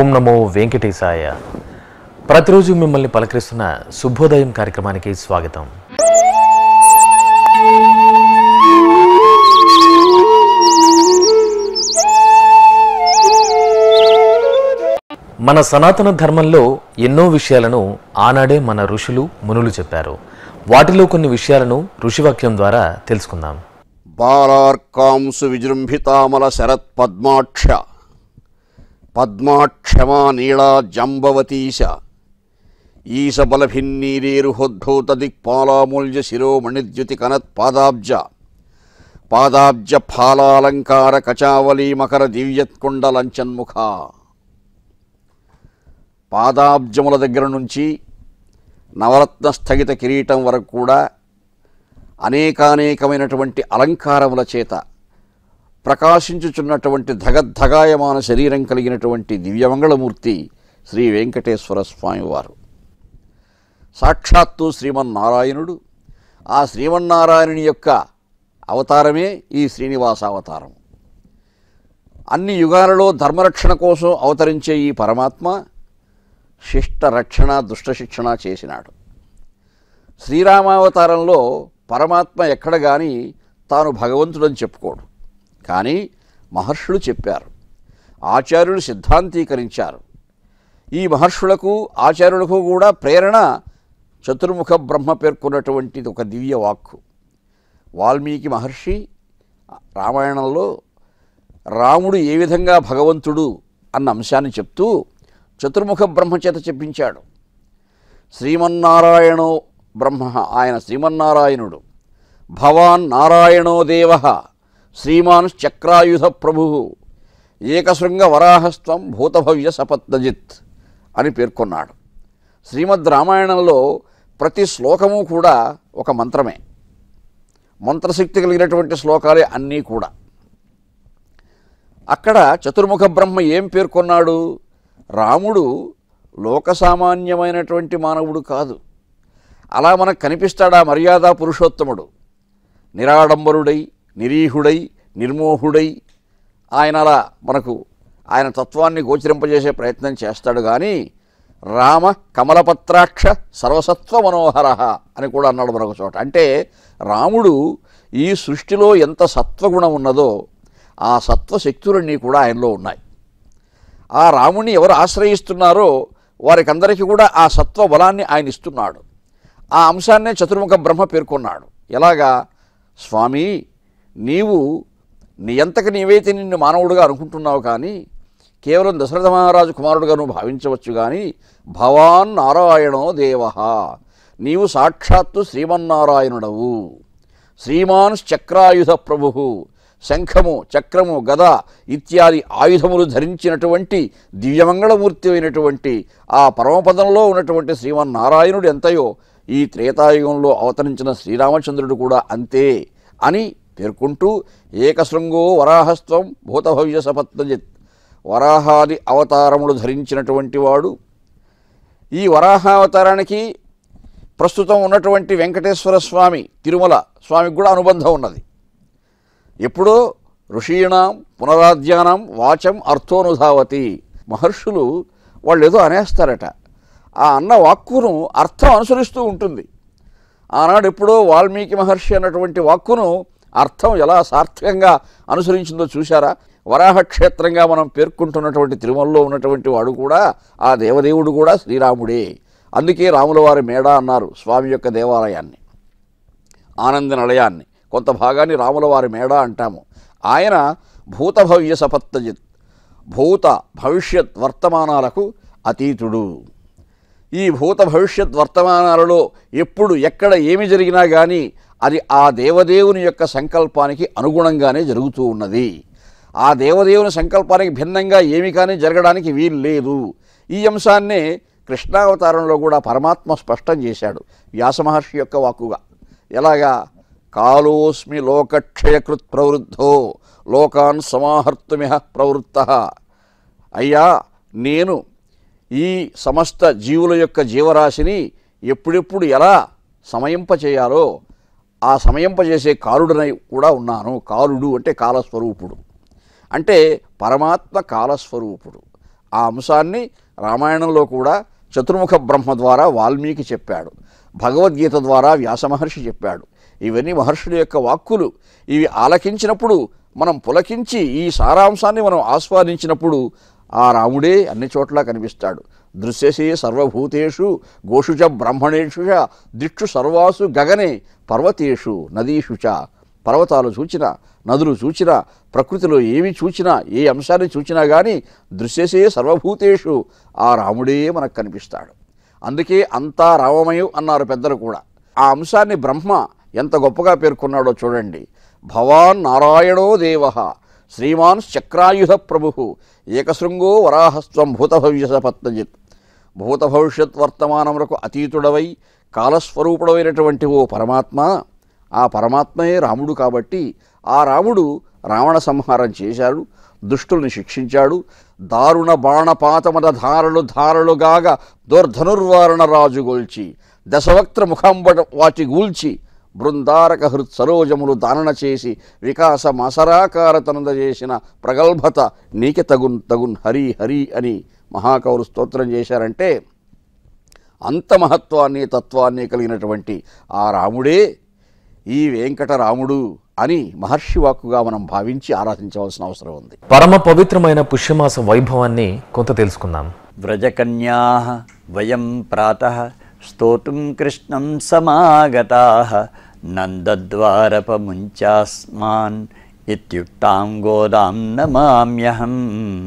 ఓం నమో వెంకటేశాయ ప్రతిరోజు మిమ్మల్ని పలకరిస్తున్న శుభోదయం కార్యక్రమానికి స్వాగతం మన సనాతన ధర్మంలో ఎన్నో విషయాలను ఆనాడే మన ఋషులు మునులు చెప్పారు వాటిలో కొన్ని విషయాలను ఋషివాక్యం ద్వారా తెలుసుకుందాం బాలార్కాంసు విజృంభితామల శరత్ పద్మాక్ష పద్మాక్షమా నీళా జంబవతీశ ఈశ బలభిన్నీరేరుహోద్భూత దిక్పాలామూల్య శిరోమణిద్యుతి కనత్ పాదాబ్జ పాదాబ్జ ఫాలాలంకార కచావలీ మకర దివ్యత్కుండలంచన్ముఖ పాదాబ్జముల దగ్గర నుంచి నవరత్న స్థగిత కిరీటం వరకు కూడా అనేకానేకమైనటువంటి అలంకారముల చేత ప్రకాశించుచున్నటువంటి ధగద్ధగాయమాన శరీరం కలిగినటువంటి దివ్యమంగళమూర్తి శ్రీ వెంకటేశ్వర స్వామివారు సాక్షాత్తు శ్రీమన్నారాయణుడు ఆ శ్రీమన్నారాయణుని యొక్క అవతారమే ఈ శ్రీనివాస అవతారం అన్ని యుగాలలో ధర్మరక్షణ కోసం అవతరించే ఈ పరమాత్మ శిష్ట రక్షణ దుష్ట శిక్షణ చేసినాడు శ్రీరామావతారంలో పరమాత్మ ఎక్కడ కానీ తాను భగవంతుడని చెప్పుకోడు కానీ మహర్షులు చెప్పారు ఆచార్యులు సిద్ధాంతీకరించారు ఈ మహర్షులకు ఆచార్యులకు కూడా ప్రేరణ చతుర్ముఖ బ్రహ్మ పేర్కొన్నటువంటిది ఒక దివ్య వాక్కు వాల్మీకి మహర్షి రామాయణంలో రాముడు ఏ విధంగా భగవంతుడు అన్న అంశాన్ని చెప్తూ చతుర్ముఖ బ్రహ్మ చేత చెప్పించాడు శ్రీమన్నారాయణో బ్రహ్మ ఆయన శ్రీమన్నారాయణుడు భవాన్ నారాయణో దేవ శ్రీమాన్ చక్రాయుధ ప్రభు ఏకశృంగ వరాహస్త్వం భూతభవ్య సపత్నజిత్ అని పేర్కొన్నాడు శ్రీమద్ రామాయణంలో ప్రతి శ్లోకము కూడా ఒక మంత్రమే మంత్రశక్తి కలిగినటువంటి శ్లోకాలే అన్నీ కూడా అక్కడ చతుర్ముఖ బ్రహ్మ ఏం పేర్కొన్నాడు రాముడు లోకసామాన్యమైనటువంటి మానవుడు కాదు అలా మనకు కనిపిస్తాడా మర్యాద పురుషోత్తముడు నిరాడంబరుడై నిరీహుడై నిర్మోహుడై ఆయన అలా మనకు ఆయన తత్వాన్ని గోచరింపజేసే ప్రయత్నం చేస్తాడు కానీ రామ కమలపత్రాక్ష సర్వసత్వ మనోహర అని కూడా అన్నాడు మరొక చోట అంటే రాముడు ఈ సృష్టిలో ఎంత సత్వగుణం ఉన్నదో ఆ సత్వశక్తులన్నీ కూడా ఆయనలో ఉన్నాయి ఆ రాముని ఎవరు ఆశ్రయిస్తున్నారో వారికందరికీ కూడా ఆ సత్వ బలాన్ని ఆయన ఇస్తున్నాడు ఆ అంశాన్నే చతుర్ముఖ బ్రహ్మ పేర్కొన్నాడు ఎలాగా స్వామి నీవు నియంతకు నీవైతే నిన్ను మానవుడుగా అనుకుంటున్నావు కానీ కేవలం దశరథ మహారాజు కుమారుడుగా నువ్వు భావించవచ్చు కానీ భవాన్ నారాయణో దేవ నీవు సాక్షాత్తు శ్రీమన్నారాయణుడవు శ్రీమాన్ చక్రాయుధ ప్రభు శంఖము చక్రము గద ఇత్యాది ఆయుధములు ధరించినటువంటి దివ్యమంగళమూర్తి అయినటువంటి ఆ పరమపదంలో ఉన్నటువంటి శ్రీమన్నారాయణుడు ఎంతయో ఈ త్రేతాయుగంలో అవతరించిన శ్రీరామచంద్రుడు కూడా అంతే అని పేర్కొంటూ ఏకశృంగో వరాహస్త్వం భూతభవ్య సపత్నజిత్ వరాహాది అవతారములు ధరించినటువంటి వాడు ఈ వరాహావతారానికి ప్రస్తుతం ఉన్నటువంటి వెంకటేశ్వర స్వామి తిరుమల స్వామికి కూడా అనుబంధం ఉన్నది ఎప్పుడో ఋషీణాం పునరాధ్యానం వాచం అర్థోనుధావతి మహర్షులు వాళ్ళు ఏదో అనేస్తారట ఆ అన్న వాక్కును అర్థం అనుసరిస్తూ ఉంటుంది ఆనాడు ఎప్పుడో వాల్మీకి మహర్షి అన్నటువంటి వాక్కును అర్థం ఎలా సార్థకంగా అనుసరించిందో చూశారా వరాహ క్షేత్రంగా మనం పేర్కొంటున్నటువంటి తిరుమలలో ఉన్నటువంటి వాడు కూడా ఆ దేవదేవుడు కూడా శ్రీరాముడే అందుకే రాముల వారి మేడ అన్నారు స్వామి యొక్క దేవాలయాన్ని ఆనంద నిలయాన్ని కొంత భాగాన్ని రాముల వారి మేడ అంటాము ఆయన భూతభవ్య సపత్తజిత్ భూత భవిష్యత్ వర్తమానాలకు అతీతుడు ఈ భూత భవిష్యత్ వర్తమానాలలో ఎప్పుడు ఎక్కడ ఏమి జరిగినా కానీ అది ఆ దేవదేవుని యొక్క సంకల్పానికి అనుగుణంగానే జరుగుతూ ఉన్నది ఆ దేవదేవుని సంకల్పానికి భిన్నంగా ఏమి కానీ జరగడానికి వీలు లేదు ఈ అంశాన్నే కృష్ణావతారంలో కూడా పరమాత్మ స్పష్టం చేశాడు వ్యాస మహర్షి యొక్క వాక్కుగా ఎలాగా కాలోస్మి లోకక్షయకృత్ ప్రవృద్ధో లోకాన్ సమాహర్తుమిహ ప్రవృత్త అయ్యా నేను ఈ సమస్త జీవుల యొక్క జీవరాశిని ఎప్పుడెప్పుడు ఎలా సమయింపచేయాలో ఆ సమయింపజేసే కాలుడనై కూడా ఉన్నాను కాలుడు అంటే కాలస్వరూపుడు అంటే పరమాత్మ కాలస్వరూపుడు ఆ అంశాన్ని రామాయణంలో కూడా చతుర్ముఖ బ్రహ్మ ద్వారా వాల్మీకి చెప్పాడు భగవద్గీత ద్వారా వ్యాస మహర్షి చెప్పాడు ఇవన్నీ మహర్షుల యొక్క వాక్కులు ఇవి ఆలకించినప్పుడు మనం పులకించి ఈ సారాంశాన్ని మనం ఆస్వాదించినప్పుడు ఆ రాముడే అన్ని చోట్ల కనిపిస్తాడు దృశ్యసే సర్వభూతేషు గోషుచ బ్రహ్మణేషు చ దిక్షు సర్వాసు గగనే పర్వతేషు నదీషు చ పర్వతాలు చూచినా నదులు చూచినా ప్రకృతిలో ఏమి చూచినా ఏ అంశాన్ని చూచినా కానీ దృశ్యసే సర్వభూతేషు ఆ రాముడే మనకు కనిపిస్తాడు అందుకే అంతా రామమయం అన్నారు పెద్దలు కూడా ఆ అంశాన్ని బ్రహ్మ ఎంత గొప్పగా పేర్కొన్నాడో చూడండి భవాన్ నారాయణో దేవ శ్రీమాన్ చక్రాయుధ ప్రభు ఏకశృంగో వరాహస్వం భూతభవ్యస పత్నజిత్ భూత భవిష్యత్ వర్తమానములకు అతీతుడవై కాలస్వరూపుడమైనటువంటి ఓ పరమాత్మ ఆ పరమాత్మయే రాముడు కాబట్టి ఆ రాముడు రావణ సంహారం చేశాడు దుష్టుల్ని శిక్షించాడు దారుణ బాణపాతమద ధారలు ధారలుగాగా దుర్ధనుర్వారణ రాజు గొల్చి దశవక్త్ర ముఖంబట వాటి గూల్చి బృందారక హృత్ సరోజములు దానన చేసి వికాస మసరాకారతనంద చేసిన ప్రగల్భత నీకే తగున్ తగున్ హరి హరి అని మహాకవులు స్తోత్రం చేశారంటే అంత మహత్వాన్ని తత్వాన్ని కలిగినటువంటి ఆ రాముడే ఈ వెంకటరాముడు అని మహర్షి వాక్కుగా మనం భావించి ఆరాధించవలసిన అవసరం ఉంది పరమ పవిత్రమైన పుష్యమాస వైభవాన్ని కొంత తెలుసుకుందాం వ్రజకన్యా వయం ప్రాతః స్తోతుం కృష్ణం సమాగతా నందద్వారపముంచాస్మాన్ ఇత్యుక్తాం గోదాం నమామ్యహం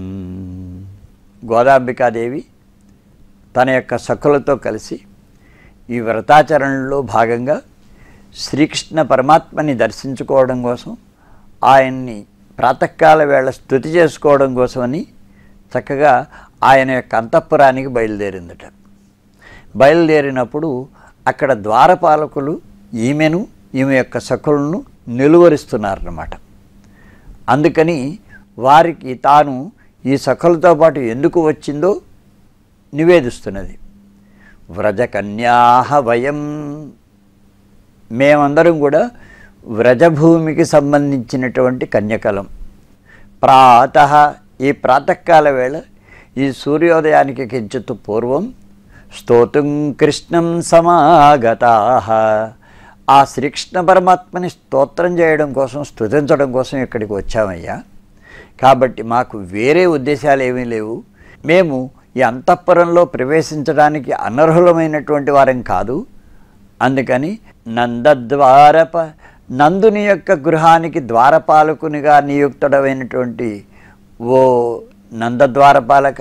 గోదాంబికాదేవి తన యొక్క సఖులతో కలిసి ఈ వ్రతాచరణలో భాగంగా శ్రీకృష్ణ పరమాత్మని దర్శించుకోవడం కోసం ఆయన్ని ప్రాతకాల వేళ స్థుతి చేసుకోవడం కోసమని చక్కగా ఆయన యొక్క అంతఃపురానికి బయలుదేరిందట బయలుదేరినప్పుడు అక్కడ ద్వారపాలకులు ఈమెను ఈమె యొక్క సఖులను నిలువరిస్తున్నారన్నమాట అందుకని వారికి తాను ఈ సఖులతో పాటు ఎందుకు వచ్చిందో నివేదిస్తున్నది వ్రజకన్యాహ వయం మేమందరం కూడా వ్రజభూమికి సంబంధించినటువంటి కన్యకలం ప్రాత ఈ ప్రాతకాల వేళ ఈ సూర్యోదయానికి కించిత్ పూర్వం స్తోతుం కృష్ణం సమాగతా ఆ శ్రీకృష్ణ పరమాత్మని స్తోత్రం చేయడం కోసం స్తుతించడం కోసం ఇక్కడికి వచ్చామయ్యా కాబట్టి మాకు వేరే ఉద్దేశాలు ఏమీ లేవు మేము ఈ అంతఃపురంలో ప్రవేశించడానికి అనర్హులమైనటువంటి వారం కాదు అందుకని నందద్వారప నందుని యొక్క గృహానికి ద్వారపాలకునిగా నియుక్తుడమైనటువంటి ఓ నందద్వారపాలక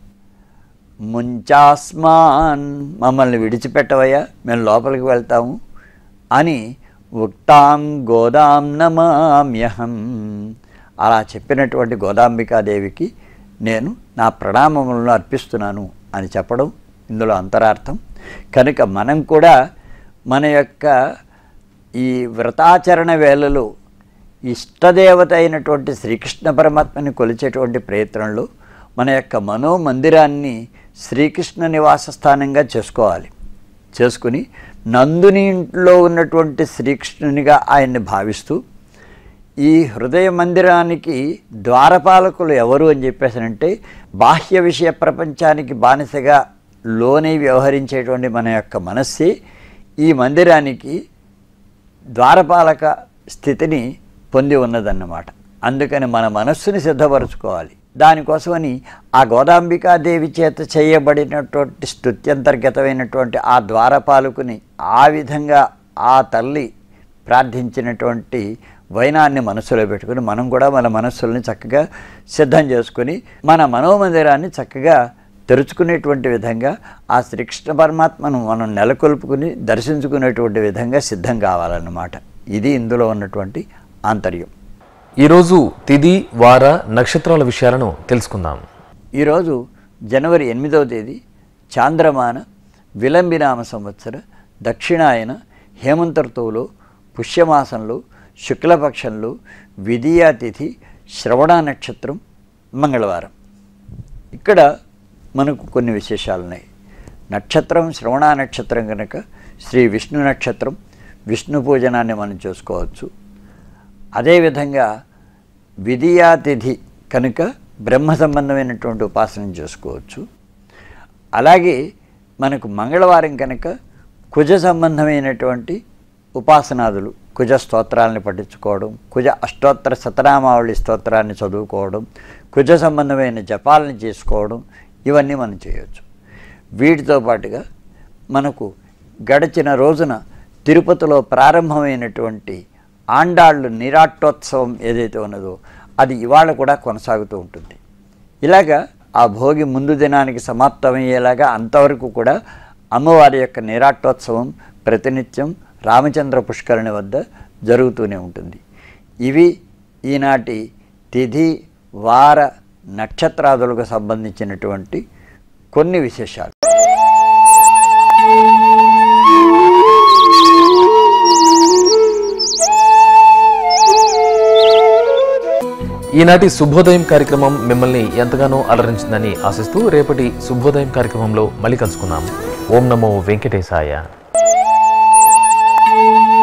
ముంచాస్మాన్ మమ్మల్ని విడిచిపెట్టవయ్యా మేము లోపలికి వెళ్తాము అని ఉక్తాం గోదాం నమామ్యహం అలా చెప్పినటువంటి గోదాంబికాదేవికి నేను నా ప్రణామములను అర్పిస్తున్నాను అని చెప్పడం ఇందులో అంతరార్థం కనుక మనం కూడా మన యొక్క ఈ వ్రతాచరణ వేళలో ఇష్టదేవత అయినటువంటి శ్రీకృష్ణ పరమాత్మని కొలిచేటువంటి ప్రయత్నంలో మన యొక్క మనోమందిరాన్ని శ్రీకృష్ణ నివాస స్థానంగా చేసుకోవాలి చేసుకుని నందుని ఇంట్లో ఉన్నటువంటి శ్రీకృష్ణునిగా ఆయన్ని భావిస్తూ ఈ హృదయ మందిరానికి ద్వారపాలకులు ఎవరు అని చెప్పేసానంటే బాహ్య విషయ ప్రపంచానికి బానిసగా లోనే వ్యవహరించేటువంటి మన యొక్క మనస్సే ఈ మందిరానికి ద్వారపాలక స్థితిని పొంది ఉన్నదన్నమాట అందుకని మన మనస్సుని సిద్ధపరచుకోవాలి దానికోసమని ఆ గోదాంబికాదేవి చేత చేయబడినటువంటి స్తుత్యంతర్గతమైనటువంటి ఆ ద్వారపాలకుని ఆ విధంగా ఆ తల్లి ప్రార్థించినటువంటి వైనాన్ని మనసులో పెట్టుకుని మనం కూడా మన మనస్సుల్ని చక్కగా సిద్ధం చేసుకుని మన మనోమందిరాన్ని చక్కగా తెరుచుకునేటువంటి విధంగా ఆ శ్రీకృష్ణ పరమాత్మను మనం నెలకొల్పుకుని దర్శించుకునేటువంటి విధంగా సిద్ధం కావాలన్నమాట ఇది ఇందులో ఉన్నటువంటి ఆంతర్యం ఈరోజు తిది వార నక్షత్రాల విషయాలను తెలుసుకుందాం ఈరోజు జనవరి ఎనిమిదవ తేదీ చాంద్రమాన విలంబినామ సంవత్సర దక్షిణాయన హేమంత ఋతువులో పుష్యమాసంలో శుక్లపక్షంలో విధియా తిథి శ్రవణ నక్షత్రం మంగళవారం ఇక్కడ మనకు కొన్ని విశేషాలు ఉన్నాయి నక్షత్రం శ్రవణ నక్షత్రం కనుక శ్రీ విష్ణు నక్షత్రం విష్ణు పూజనాన్ని మనం చూసుకోవచ్చు అదేవిధంగా విధియా తిథి కనుక బ్రహ్మ సంబంధమైనటువంటి ఉపాసన చేసుకోవచ్చు అలాగే మనకు మంగళవారం కనుక కుజ సంబంధమైనటువంటి ఉపాసనాదులు కుజ స్తోత్రాలను పఠించుకోవడం కుజ అష్టోత్తర శతనామావళి స్తోత్రాన్ని చదువుకోవడం కుజ సంబంధమైన జపాలను చేసుకోవడం ఇవన్నీ మనం చేయొచ్చు వీటితో పాటుగా మనకు గడిచిన రోజున తిరుపతిలో ప్రారంభమైనటువంటి ఆండాళ్ళు నిరాట్టోత్సవం ఏదైతే ఉన్నదో అది ఇవాళ కూడా కొనసాగుతూ ఉంటుంది ఇలాగా ఆ భోగి ముందు దినానికి సమాప్తమయ్యేలాగా అంతవరకు కూడా అమ్మవారి యొక్క నిరాట్టోత్సవం ప్రతినిత్యం రామచంద్ర పుష్కరిణి వద్ద జరుగుతూనే ఉంటుంది ఇవి ఈనాటి తిథి వార నక్షత్రాదులకు సంబంధించినటువంటి కొన్ని విశేషాలు ఈనాటి శుభోదయం కార్యక్రమం మిమ్మల్ని ఎంతగానో అలరించిందని ఆశిస్తూ రేపటి శుభోదయం కార్యక్రమంలో మళ్ళీ కలుసుకుందాం ఓం నమో వెంకటేశాయ